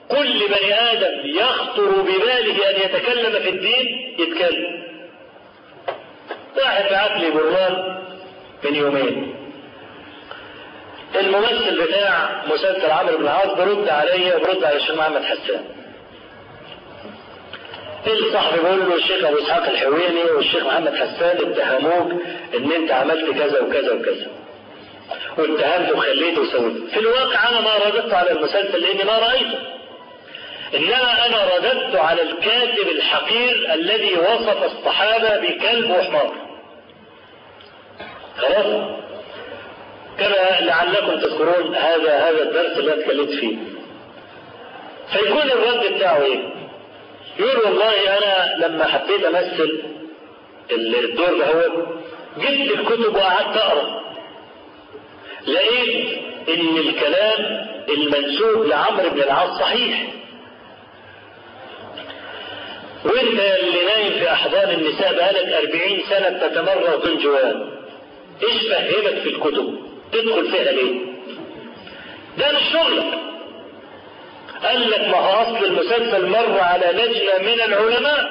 كل بني آدم يخطر بباله أن يتكلم في الدين يتكلم واحد بعت لي برنامج من يومين الممثل بتاع مسلسل عمرو بن العاص برد عليا وبرد على الشيخ محمد حسان الصحفي بيقول له الشيخ ابو اسحاق الحويني والشيخ محمد حسان اتهموك ان انت عملت كذا وكذا وكذا واتهمت وخليت وسويت في الواقع انا ما رددت على المسلسل لاني ما رايته انما انا رددت على الكاتب الحقير الذي وصف الصحابه بكلب وحمار خلاص كما لعلكم تذكرون هذا هذا الدرس اللي انا اتكلمت فيه فيكون الرد بتاعه ايه؟ يقول والله انا لما حبيت امثل الدور ده هو جبت الكتب وقعدت اقرا لقيت ان الكلام المنسوب لعمرو بن العاص صحيح وانت اللي نايم في احضان النساء بقالك أربعين سنة تتمرغ بالجوان ايش فهمك في الكتب تدخل فيها ليه ده مش شغلك قال لك ما هو اصل المسلسل مر على لجنه من العلماء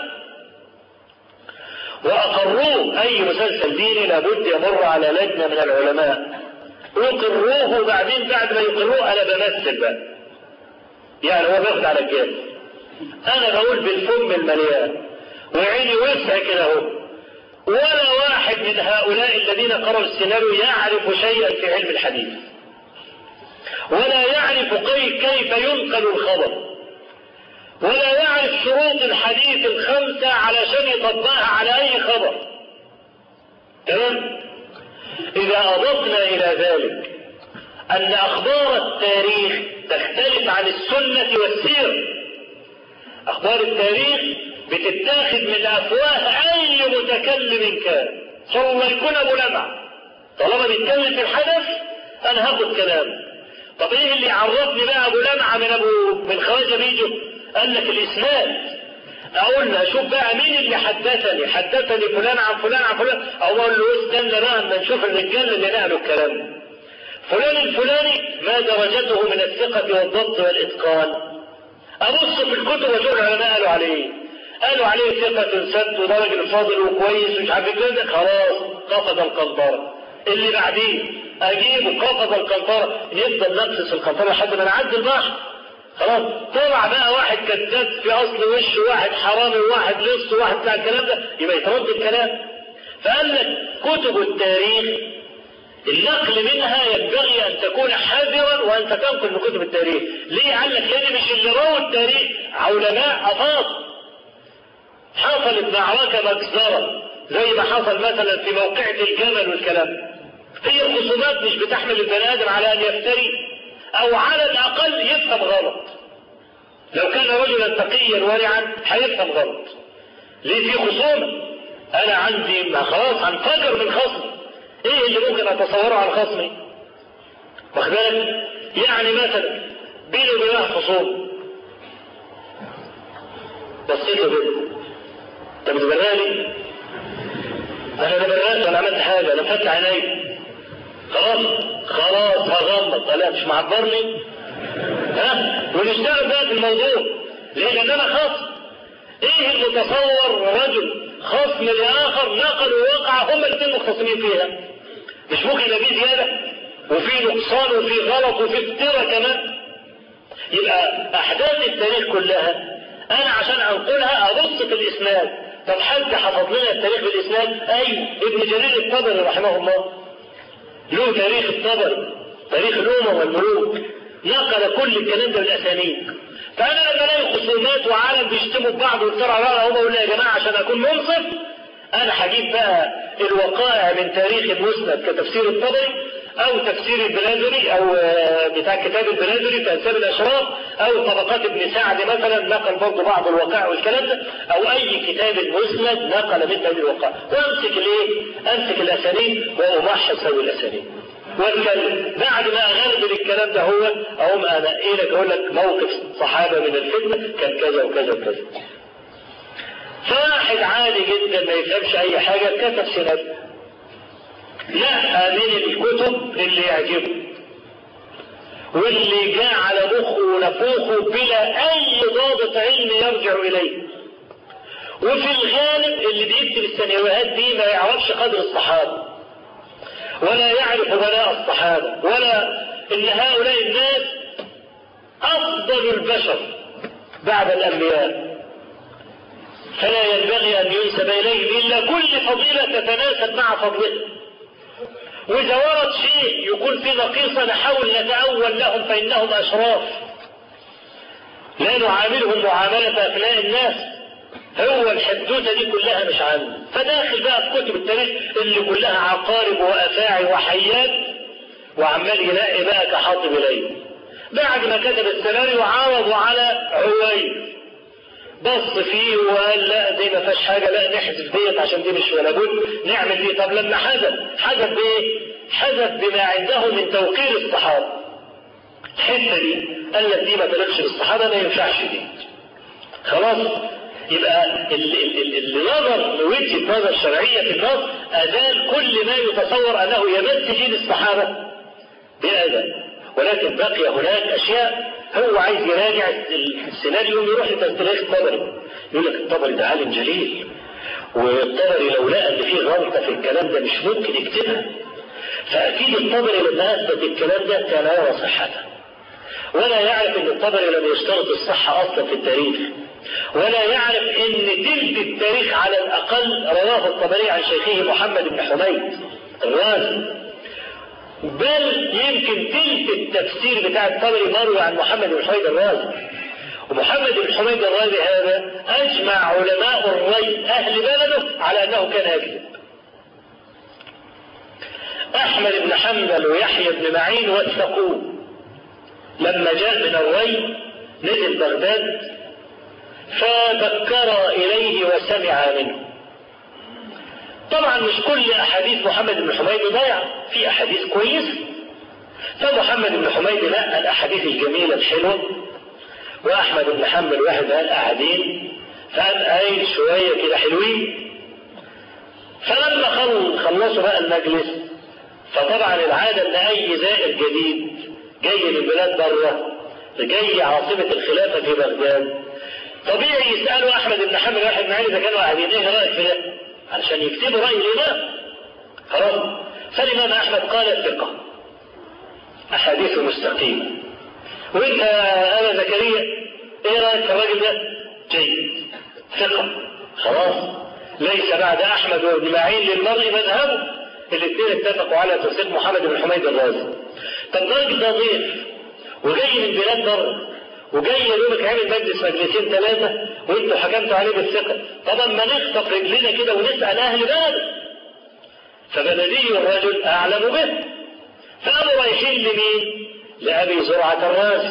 واقروه اي مسلسل ديني لابد يمر على لجنه من العلماء يقروه وبعدين بعد ما يقروه انا بمثل بقى يعني هو بياخد على الجهاز انا بقول بالفم المليان وعيني وسع كده اهو ولا واحد من هؤلاء الذين قرأوا السيناريو يعرف شيئا في علم الحديث ولا يعرف كيف ينقل الخبر ولا يعرف شروط الحديث الخمسة علشان يطبقها على أي خبر تمام إذا أضفنا إلى ذلك أن أخبار التاريخ تختلف عن السنة والسير أخبار التاريخ بتتاخد من أفواه أي متكلم كان صلى الله يكون أبو لمع طالما بيتكلم في الحدث أنا هاخد كلامه طب ايه اللي عرفني بقى ابو لمعه من ابو من خواجه بيجو قال لك الاسناد اقول اشوف بقى مين اللي حدثني حدثني فلان عن فلان عن فلان او اقول له استنى بقى اما نشوف الرجال اللي نقلوا الكلام فلان الفلاني ما درجته من الثقة والضبط والإتقان أبص في الكتب وأشوف العلماء قالوا عليه قالوا عليه ثقة سد ودرجة فاضل وكويس ومش عارف كده خلاص قفز القنطرة اللي بعديه اجيبه قفز القنطرة يفضل نقصص القنطرة لحد ما نعدي البحر خلاص طلع بقى واحد كذاب في اصل وشه واحد حرامي وواحد لص وواحد بتاع الكلام ده يبقى يترد الكلام فقال لك كتب التاريخ النقل منها ينبغي ان تكون حذرا وانت تنقل من كتب التاريخ ليه قال لك لان مش اللي رووا التاريخ علماء افاضل حصلت معركة مجزرة زي ما حصل مثلا في موقعة الجمل والكلام هي الخصومات مش بتحمل البني ادم على ان يفتري او على الاقل يفهم غلط لو كان رجلا تقيا ورعا هيفهم غلط ليه في خصومة انا عندي ما خلاص هنفجر من خصمي ايه اللي ممكن اتصوره عن خصمي واخد بالك يعني مثلا بيني وبين واحد خصوم بصيت له كده انت بتبراني انا ما برأت ولا عملت حاجه انا فتح عيني خلاص خلاص هغمض لا مش معبرني ها ونشتغل بقى في الموضوع ليه لان انا خصم ايه المتصور رجل خصم لاخر نقلوا واقعة هما الاثنين مختصمين فيها مش ممكن يبقى فيه زياده وفي نقصان وفي غلط وفي افتراء كمان يبقى احداث التاريخ كلها انا عشان انقلها ابص في الاسناد طب حد حفظ لنا التاريخ بالاسناد اي ابن جرير الطبري رحمه الله له تاريخ الطبري تاريخ الامم والملوك نقل كل الكلام ده بالاسانيد فانا لما الاقي خصومات وعالم بيشتموا في بعض ويفتروا على هم اقول يا جماعه عشان اكون منصف انا هجيب بقى الوقائع من تاريخ المسند كتفسير الطبري او تفسير البلازري او بتاع كتاب البلازري في انساب الاشراف او طبقات ابن سعد مثلا نقل برضه بعض الوقائع والكلام ده او اي كتاب مسند نقل من هذه الوقائع وامسك الايه؟ امسك الاسانيد وامحص هذه الاسانيد واتكلم بعد ما اغلب الكلام ده هو اقوم انا ايه لك اقول لك موقف صحابه من الفتنه كان كذا وكذا وكذا فواحد عادي جدا ما يفهمش اي حاجه كتب سيناريو لا من الكتب اللي يعجبه واللي جاء على مخه ونفوخه بلا اي ضابط علمي يرجع اليه وفي الغالب اللي بيكتب السيناريوهات دي ما يعرفش قدر الصحابه ولا يعرف بلاء الصحابه ولا ان هؤلاء الناس افضل البشر بعد الانبياء فلا ينبغي ان ينسب اليهم الا كل فضيله تتناسب مع فضلهم واذا ورد شيء يكون في نقيصه نحاول نتاول لهم فانهم اشراف لا نعاملهم معامله ابناء الناس هو الحدوته دي كلها مش عنه فداخل بقى في كتب التاريخ اللي كلها عقارب وافاعي وحيات وعمال يلاقي بقى كحاطب اليه بعد ما كتب السيناريو عرضوا على عويل بص فيه وقال لا دي ما فيهاش حاجه لا نحذف ديت عشان دي مش ولا بد نعمل دي طب لما حذف حذف بايه؟ حذف بما عنده من توقير الصحابه الحته دي قال لك دي ما تليقش بالصحابه ما ينفعش دي خلاص يبقى اللي, اللي نظر لوجهه نظر شرعيه في النص ازال كل ما يتصور انه يمس دين الصحابه بأذى ولكن بقي هناك اشياء هو عايز يراجع السيناريو يروح لتاريخ الطبري يقول لك الطبري ده عالم جليل والطبري لو لقى ان فيه غلطه في الكلام ده مش ممكن يكتبها فاكيد الطبري لما اثبت الكلام ده كان يرى صحته ولا يعرف ان الطبري لم يشترط الصحه اصلا في التاريخ ولا يعرف ان تلك التاريخ على الاقل رواه الطبري عن شيخه محمد بن حميد الرازي بل يمكن تلك التفسير بتاع الطبري مروي عن محمد بن حميد الرازي ومحمد بن حميد الرازي هذا اجمع علماء الري اهل بلده على انه كان يكذب احمد بن حنبل ويحيى بن معين وثقوه لما جاء من الري نزل بغداد فذكر اليه وسمع منه طبعا مش كل احاديث محمد بن حميد ضيع في احاديث كويسه فمحمد بن حميد نقى الاحاديث الجميله الحلوه واحمد بن حنبل واحد قال قاعدين فقام قايل شويه كده حلوين فلما خلصوا بقى المجلس فطبعا العاده ان اي زائر جديد جاي من بلاد بره جاي عاصمه الخلافه في بغداد طبيعي يسالوا احمد بن حنبل واحد من اذا كانوا قاعدين ايه رايك في ده؟ علشان يكتبوا رأي الإمام خلاص فالإمام أحمد قال الثقة أحاديث مستقيمة وأنت أنا زكريا إيه رأيك في الراجل ده؟ جيد ثقة خلاص ليس بعد أحمد وابن معين للمرء مذهبه الاثنين اتفقوا على تصديق محمد بن حميد الرازي طب الراجل ده ضيف وجاي من بلاد بره وجاي يا دوبك عامل مجلس مجلسين ثلاثة وانتوا حكمتوا عليه بالثقة طبعا ما نخطف رجلنا كده ونسأل أهل بلده فبلدي الرجل أعلم به فقاموا رايحين لمين؟ لأبي زرعة الرازي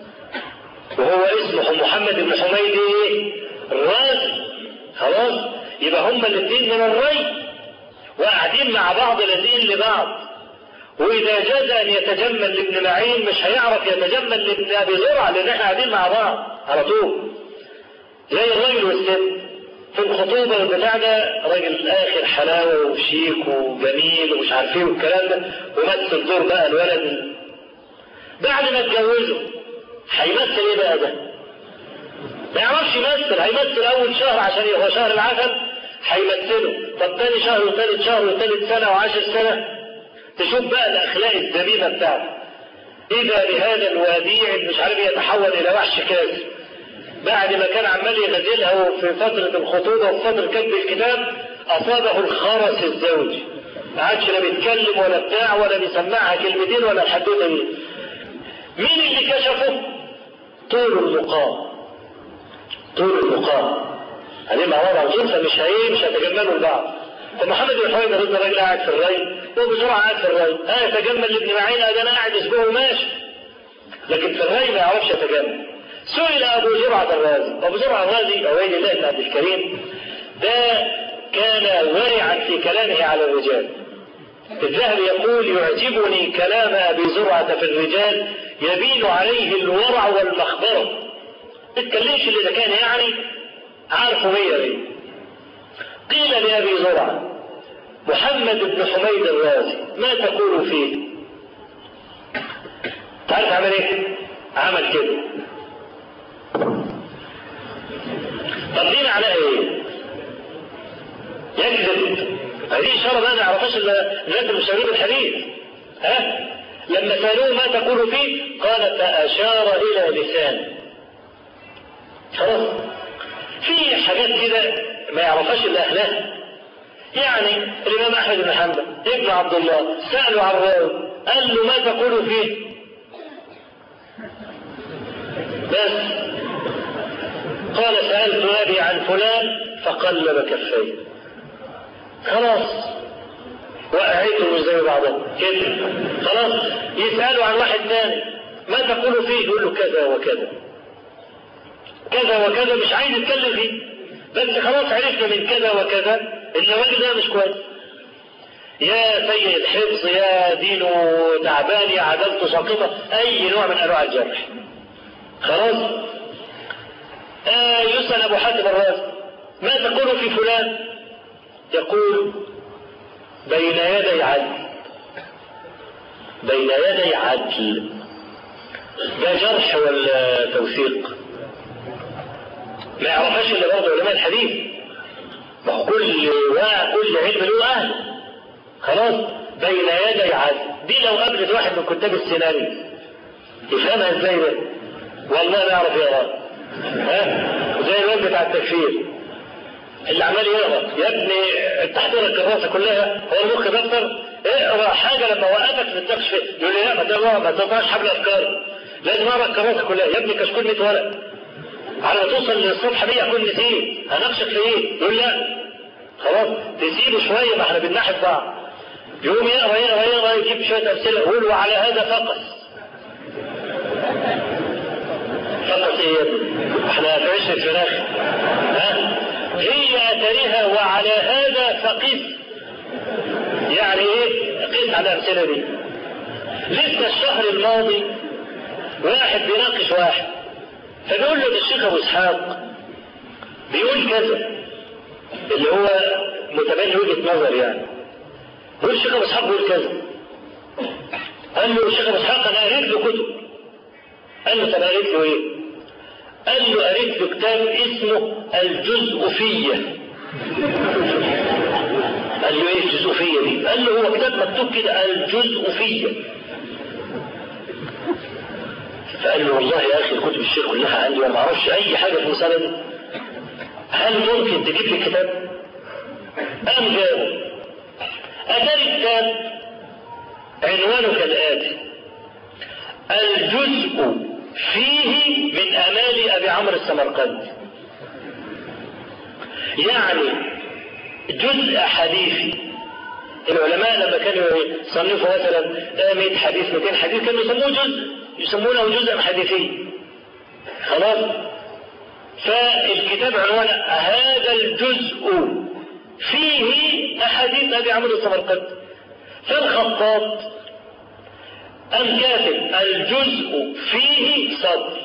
وهو اسمه محمد بن حميد ايه؟ الرازي خلاص يبقى هما الاثنين من الري وقاعدين مع بعض لازقين لبعض واذا جاز ان يتجمل لابن معين مش هيعرف يتجمل لابن ابي زرعه لان احنا قاعدين مع بعض على طول زي الراجل والست في الخطوبة والبتاع ده راجل آخر حلاوة وشيك وجميل ومش عارف ايه والكلام ده ومثل دور بقى الولد بعد ما اتجوزه هيمثل ايه بقى ده؟ ما يعرفش يمثل هيمثل أول شهر عشان هو شهر العسل هيمثله طب تاني شهر وتالت شهر وتالت سنة وعشر سنة تشوف بقى الأخلاق الذميمة بتاعته إذا بهذا الوديع اللي مش عارف يتحول إلى وحش كاذب بعد ما كان عمال يغزلها في فترة الخطوبة وفي فترة كتب الكتاب أصابه الخرس الزوجي ما عادش لا بيتكلم ولا بتاع ولا بيسمعها كلمتين ولا الحدوتة دي مين اللي كشفه؟ طول المقام طول المقام هذه مع وضع الجنس مش هي مش هيتجملوا لبعض فمحمد بن حوينة رضي الراجل قاعد في الري وبسرعة قاعد في الري اه يتجمل لابن معين ده انا قاعد اسبوع وماشي لكن في الري ما يعرفش يتجمل سئل ابو زرعة الرازي ابو زرعة الرازي عبيد الله بن عبد الكريم ده كان ورعا في كلامه على الرجال الذهبي يقول يعجبني كلام ابي زرعة في الرجال يبين عليه الورع والمخبرة ما تتكلمش اللي اذا كان يعني عارفه مية مية قيل لأبي زرعة محمد بن حميد الرازي ما تقول فيه تعرف عمل ايه؟ عمل كده طب دي معناها ايه؟ يكذب هذه اشاره بقى ما يعرفهاش الا الناس المشاهدين الحديث ها؟ لما سالوه ما تقول فيه قال فاشار الى لسانه خلاص في حاجات كده ما يعرفهاش الا اهلها يعني الامام احمد بن حنبل ابن عبد الله سالوا عن الراوي قال له ما تقول فيه بس قال سالت ابي عن فلان فقلب كفيه خلاص وقعته زي بعضها كده خلاص يسالوا عن واحد ثاني ما تقول فيه يقول له كذا وكذا كذا وكذا مش عايز يتكلم فيه بس خلاص عرفنا من كذا وكذا ان الراجل ده مش كويس يا سيء الحفظ يا دينه تعبان يا عدالته ساقطه اي نوع من انواع الجرح خلاص آه يسال ابو حاتم الرازي ما تقول في فلان يقول بين يدي عدل بين يدي عدل ده جرح ولا توثيق ما يعرفهاش الا برضه علماء الحديث ما هو كل واحد كل علم له اهل خلاص بين يدي عدل دي لو قابلت واحد من كتاب السيناريو يفهمها ازاي ده والله ما يعرف يقرا ها زي الواد بتاع التكفير اللي عمال يقرا يا ابني التحضير الكراسه كلها هو المخ دفتر اقرا حاجه لما وقفك في النقش يقول لي لا ما تقرا ما تقطعش حبل افكار لازم اقرا الكراسه كلها يا ابني كشكول 100 ورق على ما توصل للصفحه 100 اكون نسيت هناقشك في ايه؟ يقول لا خلاص تسيبه شويه ما احنا بنناحب بعض يقوم يقرا يقرا يقرا يجيب شويه امثله يقول وعلى هذا فقس فقس ايه يا ابني؟ احنا في عشره فراخ ها؟ هي اتريها وعلى هذا فقس يعني ايه؟ قس على الامثله دي لسه الشهر الماضي واحد بيناقش واحد فبيقول له الشيخ ابو اسحاق بيقول كذا اللي هو متبني وجهه نظر يعني بيقول الشيخ ابو اسحاق بيقول كذا قال له الشيخ ابو اسحاق انا قريت له كتب قال له طب قريت له ايه؟ قال له قريت له كتاب اسمه الجزء قال له ايه الجزء دي؟ قال له هو كتاب مكتوب كده الجزء فقال له والله يا اخي كتب الشيخ كلها عندي وما اعرفش اي حاجه في المساله دي هل ممكن تجيب لي كتاب؟ قام جابه اتاني كتاب عنوانه كالاتي الجزء فيه من امال ابي عمرو السمرقندي يعني جزء حديثي العلماء لما كانوا يصنفوا مثلا 100 حديث 200 حديث كانوا يسموه جزء يسمونه جزءا حديثيا خلاص فالكتاب عنوان هذا الجزء فيه احاديث ابي عمرو السمرقندي فالخطاط أم كاتب الجزء فيه صدر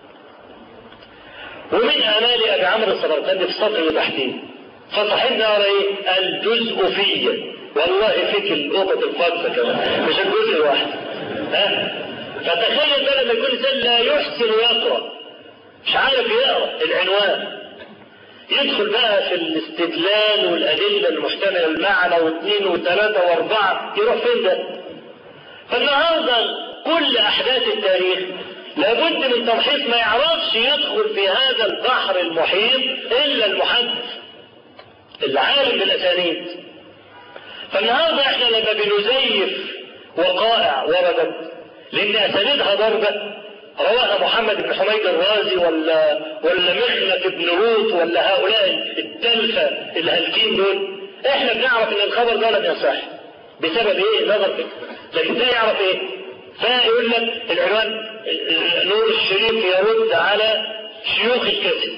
ومن آمال أبي عمرو السمرقندي في السطر اللي تحتيه فصاحبنا قرا ايه؟ الجزء فيه والله فيك القطة الخامسة كمان مش الجزء الواحد ها؟ فتخيل بقى لما يكون انسان لا يحسن يقرا مش عارف يقرا العنوان يدخل بقى في الاستدلال والأدلة المحتملة المعنى واثنين وثلاثة وأربعة يروح فين ده؟ فالنهارده كل احداث التاريخ لابد من تمحيص ما يعرفش يدخل في هذا البحر المحيط الا المحدث العالم بالاسانيد فالنهارده احنا لما بنزيف وقائع وردت لان اسانيدها ضربه رواها محمد بن حميد الرازي ولا ولا مخنف بن لوط ولا هؤلاء التلفه الهالكين دول احنا بنعرف ان الخبر ده لم يصح بسبب ايه؟ نظر فكره لكن ده يعرف ايه؟ فيقول لك العنوان نور الشريف يرد على شيوخ الكسب.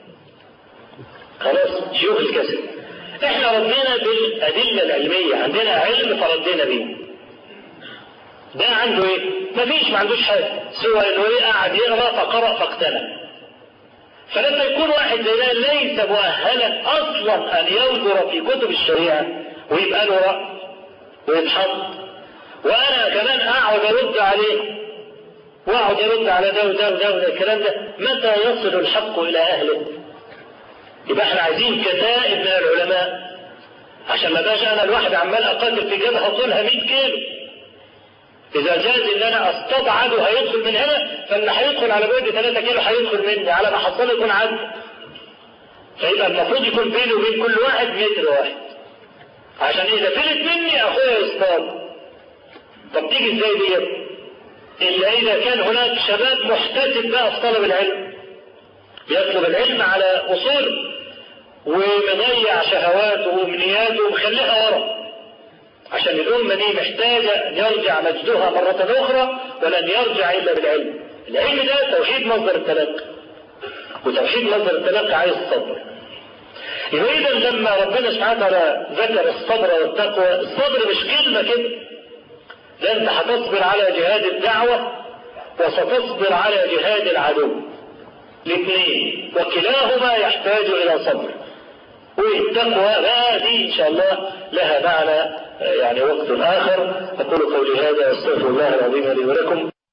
خلاص شيوخ الكسب. احنا ردينا بالادله العلميه عندنا علم فردينا بيه. ده عنده ايه؟ مفيش ما عندوش حاجه سوى انه ايه قاعد يقرا فقرا فاقتنع. فلما يكون واحد زي ده ليس مؤهلا اصلا ان ينظر في كتب الشريعه ويبقى له راي ويتحط وانا كمان اقعد ارد عليه واقعد يرد على ده وده وده وده الكلام ده متى يصل الحق الى اهله يبقى احنا عايزين كتائب من العلماء عشان ما باش انا الواحد عمال اقاتل في جبهه طولها 100 كيلو اذا جاز ان انا اصطاد عدو هيدخل من هنا فاللي هيدخل على بعد 3 كيلو هيدخل مني على ما حصل يكون عدو فيبقى المفروض يكون بيني وبين كل واحد متر واحد عشان اذا فلت مني اخويا يصطاد طب تيجي ازاي ديت الا اذا كان هناك شباب محتسب بقى في طلب العلم بيطلب العلم على اصول ومضيع شهواته وامنياته ومخليها ورا عشان الأمة دي محتاجة أن يرجع مجدها مرة أخرى ولن يرجع إلا بالعلم العلم ده توحيد مصدر التلقي وتوحيد مصدر التلقي عايز الصبر يبقى إذا لما ربنا سبحانه وتعالى ذكر الصبر والتقوى الصبر مش كلمة كده ده أنت هتصبر على جهاد الدعوة وستصبر على جهاد العدو الاثنين وكلاهما يحتاج إلى صبر والتقوى بقى دي إن شاء الله لها معنى يعني وقت آخر أقول قولي هذا واستغفر الله العظيم لي ولكم